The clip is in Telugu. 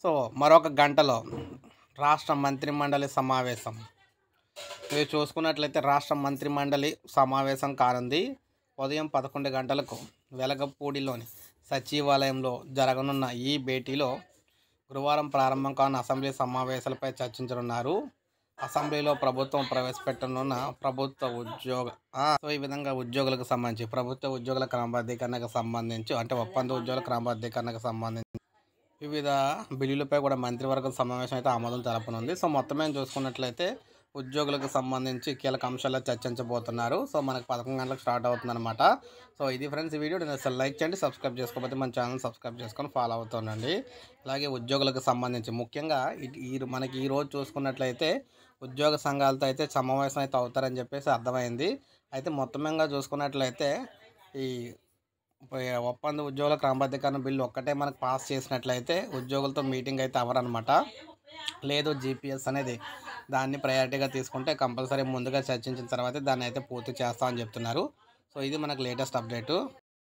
సో మరొక గంటలో రాష్ట్ర మంత్రిమండలి సమావేశం మీరు చూసుకున్నట్లయితే రాష్ట్ర మంత్రిమండలి సమావేశం కానుంది ఉదయం పదకొండు గంటలకు వెలగపూడిలోని సచివాలయంలో జరగనున్న ఈ భేటీలో గురువారం ప్రారంభం కానున్న అసెంబ్లీ సమావేశాలపై చర్చించనున్నారు అసెంబ్లీలో ప్రభుత్వం ప్రవేశపెట్టనున్న ప్రభుత్వ ఉద్యోగ ఆ, సో ఈ విధంగా ఉద్యోగులకు సంబంధించి ప్రభుత్వ ఉద్యోగుల క్రమబద్ధీకరణకు సంబంధించి అంటే ఒప్పంద ఉద్యోగుల క్రమబద్ధీకరణకు సంబంధించి వివిధ బిల్లులపై కూడా మంత్రివర్గ సమావేశం అయితే ఆమోదం తెలపనుంది సో మొత్తం మేము చూసుకున్నట్లయితే ఉద్యోగులకు సంబంధించి కీలక అంశాల్లో చర్చించబోతున్నారు సో మనకు పదకొండు గంటలకు స్టార్ట్ అవుతుంది అనమాట సో ఇది ఫ్రెండ్స్ ఈ వీడియో నేను అసలు లైక్ చేయండి సబ్స్క్రైబ్ చేసుకోకపోతే మన ఛానల్ సబ్స్క్రైబ్ చేసుకొని ఫాలో అవుతుండండి అలాగే ఉద్యోగులకు సంబంధించి ముఖ్యంగా ఈ- ఈ మనకి ఈ రోజు చూసుకున్నట్లయితే ఉద్యోగ సంఘాలతో అయితే సమావేశం అయితే అవుతారని చెప్పేసి అర్థమైంది అయితే మొత్తంగా చూసుకున్నట్లయితే ఈ ప- ఒప్పంద ఉద్యోగుల క్రమబద్ధీకరణ బిల్లు ఒక్కటే మనకు పాస్ చేసినట్లయితే ఉద్యోగులతో మీటింగ్ అయితే అవ్వరనమాట లేదు జీపీఎస్ అనేది దాన్ని ప్రయారిటీగా తీసుకుంటే కంపల్సరీ ముందుగా చర్చించిన తర్వాత దాన్ని అయితే పూర్తి చేస్తామని చెప్తున్నారు సో ఇది మనకు లేటెస్ట్ అప్డేటు